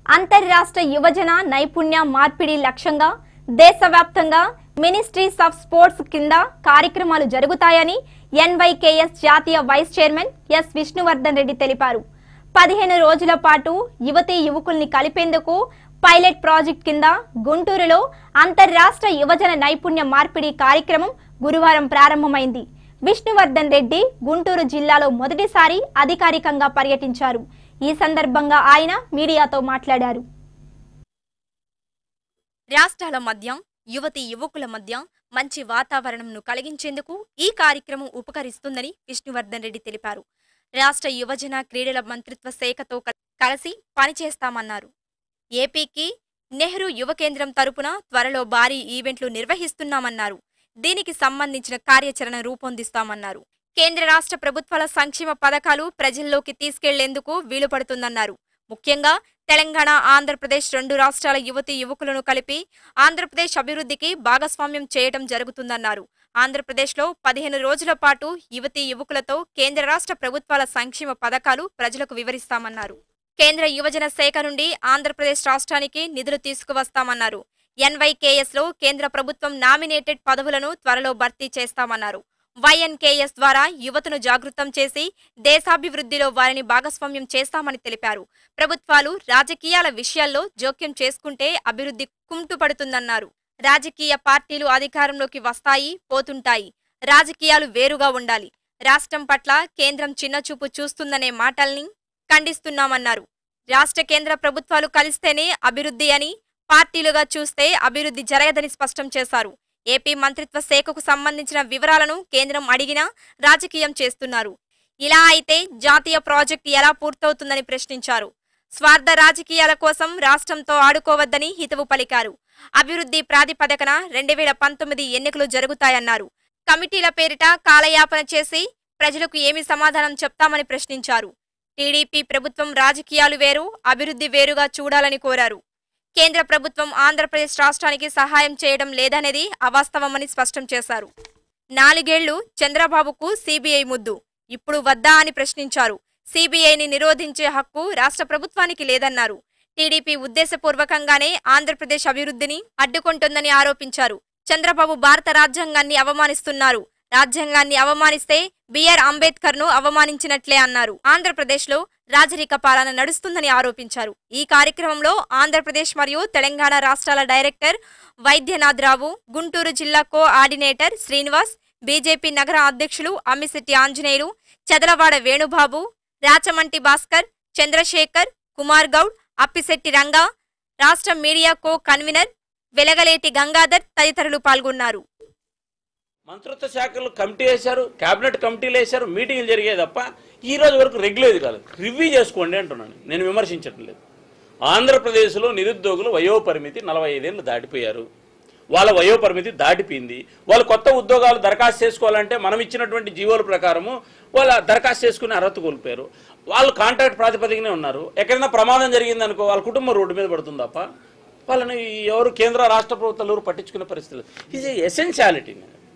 అంతర్రాష్ట్ర యువజన నైపుణ్య మార్పిడి లక్ష్యంగా దేశవ్యాప్తంగా మినిస్ట్రీస్ ఆఫ్ స్పోర్ట్స్ కింద కార్యక్రమాలు జరుగుతాయని ఎన్వైకేఎస్ జాతీయ vice chairman S Vishnuvardhan Reddy తెలిపారు పదిహేను రోజుల పాటు యువతీ యువకుల్ని కలిపేందుకు పైలట్ ప్రాజెక్ట్ కింద గుంటూరులో అంతర్రాష్ట్ర యువజన నైపుణ్య మార్పిడి కార్యక్రమం గురువారం ప్రారంభమైంది విష్ణువర్ధన్ రెడ్డి గుంటూరు జిల్లాలో మొదటిసారి అధికారికంగా పర్యటించారు ఈ సందర్భంగా ఆయన మీడియాతో మాట్లాడారు రాష్ట్రాల మధ్య యువతి యువకుల మధ్య మంచి వాతావరణంను కలిగించేందుకు ఈ కార్యక్రమం ఉపకరిస్తుందని విష్ణువర్ధన్ రెడ్డి తెలిపారు రాష్ట్ర యువజన క్రీడల మంత్రిత్వ శాఖతో క- కలిసి పనిచేస్తామన్నారు ఏపీకి నెహ్రూ యువ కేంద్రం తరపున త్వరలో భారీ ఈవెంట్లు నిర్వహిస్తున్నామన్నారు దీనికి సంబంధించిన కార్యాచరణ రూపొందిస్తామన్నారు కేంద్ర రాష్ట్ర ప్రభుత్వాల సంక్షేమ పథకాలు ప్రజల్లోకి తీసుకెళ్లేందుకు వీలు పడుతుందన్నారు ముఖ్యంగా తెలంగాణ ఆంధ్రప్రదేశ్ రెండు రాష్ట్రాల యువతి యువకులను కలిపి ఆంధ్రప్రదేశ్ అభివృద్ధికి భాగస్వామ్యం చేయడం జరుగుతుందన్నారు ఆంధ్రప్రదేశ్లో పదిహేను రోజుల పాటు యువతి యువకులతో కేంద్ర రాష్ట్ర ప్రభుత్వాల సంక్షేమ పథకాలు ప్రజలకు వివరిస్తామన్నారు కేంద్ర యువజన శాఖ నుండి ఆంధ్రప్రదేశ్ రాష్ట్రానికి నిధులు తీసుకువస్తామన్నారు ఎన్వైకేఎస్ లో కేంద్ర ప్రభుత్వం నామినేటెడ్ పదవులను త్వరలో భర్తీ చేస్తామన్నారు వైఎన్కేఎస్ ద్వారా యువతను జాగృతం చేసి దేశాభివృద్ధిలో వారిని భాగస్వామ్యం చేస్తామని తెలిపారు ప్రభుత్వాలు రాజకీయాల విషయాల్లో జోక్యం చేసుకుంటే అభివృద్ధి కుంటుపడుతుందన్నారు రాజకీయ పార్టీలు అధికారంలోకి వస్తాయి పోతుంటాయి రాజకీయాలు వేరుగా ఉండాలి రాష్ట్రం పట్ల కేంద్రం చిన్నచూపు చూస్తుందనే మాటల్ని ఖండిస్తున్నామన్నారు రాష్ట్ర కేంద్ర ప్రభుత్వాలు కలిస్తేనే అభివృద్ధి అని పార్టీలుగా చూస్తే అభివృద్ధి జరగదని స్పష్టం చేశారు ఏపీ మంత్రిత్వ శాఖకు సంబంధించిన వివరాలను కేంద్రం అడిగినా రాజకీయం చేస్తున్నారు ఇలా అయితే జాతీయ ప్రాజెక్టు ఎలా పూర్తవుతుందని ప్రశ్నించారు స్వార్థ రాజకీయాల కోసం రాష్ట్రంతో ఆడుకోవద్దని హితవు పలికారు అభివృద్ధి ప్రాతిపదికన రెండు వేల పంతొమ్మిది ఎన్నికలు జరుగుతాయన్నారు కమిటీల పేరిట కాలయాపన చేసి ప్రజలకు ఏమి సమాధానం చెప్తామని ప్రశ్నించారు టీడీపీ ప్రభుత్వం రాజకీయాలు వేరు అభివృద్ధి వేరుగా చూడాలని కోరారు కేంద్ర ప్రభుత్వం ఆంధ్రప్రదేశ్ రాష్ట్రానికి సహాయం చేయడం లేదనేది అవాస్తవమని స్పష్టం చేశారు నాలుగేళ్లు చంద్రబాబుకు సిబిఐ ముద్దు ఇప్పుడు వద్దా అని ప్రశ్నించారు సిబిఐని నిరోధించే హక్కు రాష్ట్ర ప్రభుత్వానికి లేదన్నారు టీడీపీ ఉద్దేశపూర్వకంగానే ఆంధ్రప్రదేశ్ అభివృద్ధిని అడ్డుకుంటుందని ఆరోపించారు చంద్రబాబు భారత రాజ్యాంగాన్ని అవమానిస్తున్నారు రాజ్యాంగాన్ని అవమానిస్తే బిఆర్ అంబేద్కర్ ను అవమానించినట్లే అన్నారు ఆంధ్రప్రదేశ్ లో రాజరిక పాలన నడుస్తుందని ఆరోపించారు ఈ కార్యక్రమంలో ఆంధ్రప్రదేశ్ మరియు తెలంగాణ రాష్ట్రాల డైరెక్టర్ వైద్యనాథ్ రావు గుంటూరు జిల్లా కో ఆర్డినేటర్ శ్రీనివాస్ బీజేపీ నగర అధ్యక్షులు అమ్మిశెట్టి ఆంజనేయులు చెదలవాడ వేణుబాబు రాచమంటి భాస్కర్ చంద్రశేఖర్ కుమార్ గౌడ్ అప్పిశెట్టి రంగా రాష్ట్ర media co convener Velagaleti Gangadhar తదితరులు పాల్గొన్నారు మంత్రిత్వ శాఖలు కమిటీ వేశారు కేబినెట్ కమిటీలు వేశారు మీటింగ్లు జరిగాయి తప్ప ఈ రోజు వరకు రెగ్యులేట్ కాలేదు రివ్యూ చేసుకోండి అంటున్నాను నేను విమర్శించడం లేదు ఆంధ్రప్రదేశ్లో నిరుద్యోగులు వయోపరిమితి నలభై ఐదేళ్ళు దాటిపోయారు వాళ్ళ వయోపరిమితి దాటిపోయింది వాళ్ళు కొత్త ఉద్యోగాలు దరఖాస్తు చేసుకోవాలంటే మనం ఇచ్చినటువంటి జీవోల ప్రకారము వాళ్ళ దరఖాస్తు చేసుకునే అర్హత కోల్పోయారు వాళ్ళు కాంట్రాక్ట్ ప్రాతిపదికనే ఉన్నారు ఎక్కడైనా ప్రమాదం జరిగిందనుకో వాళ్ళ కుటుంబం రోడ్డు మీద పడుతుంది తప్ప వాళ్ళని ఎవరు కేంద్ర రాష్ట్ర ప్రభుత్వాలు ఎవరు పట్టించుకునే పరిస్థితులు ఇది ఎసెన్షియాలిటీ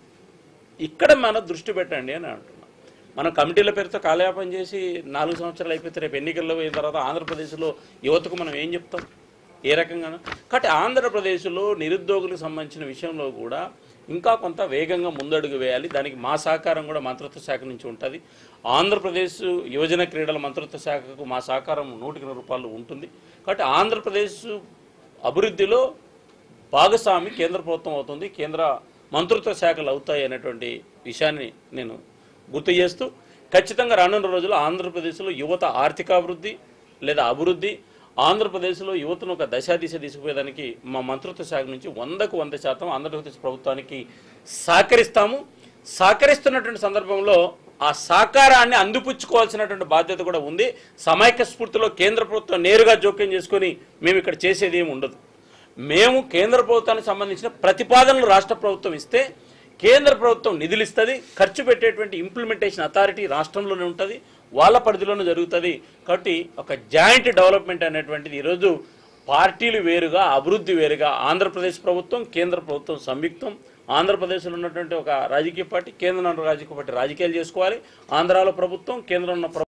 ఇక్కడ మన దృష్టి పెట్టండి అని అంటున్నాం మనం కమిటీల పేరుతో కాలయాపన చేసి నాలుగు సంవత్సరాలు అయిపోతే రేపు ఎన్నికల్లో పోయిన తర్వాత ఆంధ్రప్రదేశ్లో యువతకు మనం ఏం చెప్తాం ఏ రకంగా కాబట్టి ఆంధ్రప్రదేశ్లో నిరుద్యోగులకు సంబంధించిన విషయంలో కూడా ఇంకా కొంత వేగంగా ముందడుగు వేయాలి దానికి మా సహకారం కూడా మంత్రిత్వ శాఖ నుంచి ఉంటుంది ఆంధ్రప్రదేశ్ యువజన క్రీడల మంత్రిత్వ శాఖకు మా సహకారం నూటికి నూరు రూపాయలు ఉంటుంది కాబట్టి ఆంధ్రప్రదేశ్ అభివృద్ధిలో భాగస్వామి కేంద్ర ప్రభుత్వం అవుతుంది కేంద్ర మంత్రిత్వ శాఖలు అవుతాయి అనేటువంటి విషయాన్ని నేను గుర్తు చేస్తూ ఖచ్చితంగా రానున్న రోజుల్లో ఆంధ్రప్రదేశ్లో యువత ఆర్థికాభివృద్ధి లేదా అభివృద్ధి ఆంధ్రప్రదేశ్లో యువతను ఒక దశా దిశ తీసుకుపోయేదానికి మా మంత్రిత్వ శాఖ నుంచి వందకు వంద శాతం ఆంధ్రప్రదేశ్ ప్రభుత్వానికి సహకరిస్తాము సహకరిస్తున్నటువంటి సందర్భంలో ఆ సహకారాన్ని అందిపుచ్చుకోవాల్సినటువంటి బాధ్యత కూడా ఉంది సమైక్య స్ఫూర్తిలో కేంద్ర ప్రభుత్వం నేరుగా జోక్యం చేసుకొని మేము ఇక్కడ చేసేది ఏమి ఉండదు మేము కేంద్ర ప్రభుత్వానికి సంబంధించిన ప్రతిపాదనలు రాష్ట్ర ప్రభుత్వం ఇస్తే కేంద్ర ప్రభుత్వం నిధులు ఇస్తుంది ఖర్చు పెట్టేటువంటి ఇంప్లిమెంటేషన్ అథారిటీ రాష్ట్రంలోనే ఉంటుంది వాళ్ళ పరిధిలోనే జరుగుతుంది కాబట్టి ఒక జాయింట్ డెవలప్మెంట్ అనేటువంటిది ఈరోజు పార్టీలు వేరుగా అభివృద్ధి వేరుగా ఆంధ్రప్రదేశ్ ప్రభుత్వం కేంద్ర ప్రభుత్వం సంయుక్తం ఆంధ్రప్రదేశ్లో ఉన్నటువంటి ఒక రాజకీయ పార్టీ కేంద్రంలో రాజకీయ పార్టీ రాజకీయాలు చేసుకోవాలి ఆంధ్రాలో ప్రభుత్వం కేంద్రంలో ఉన్న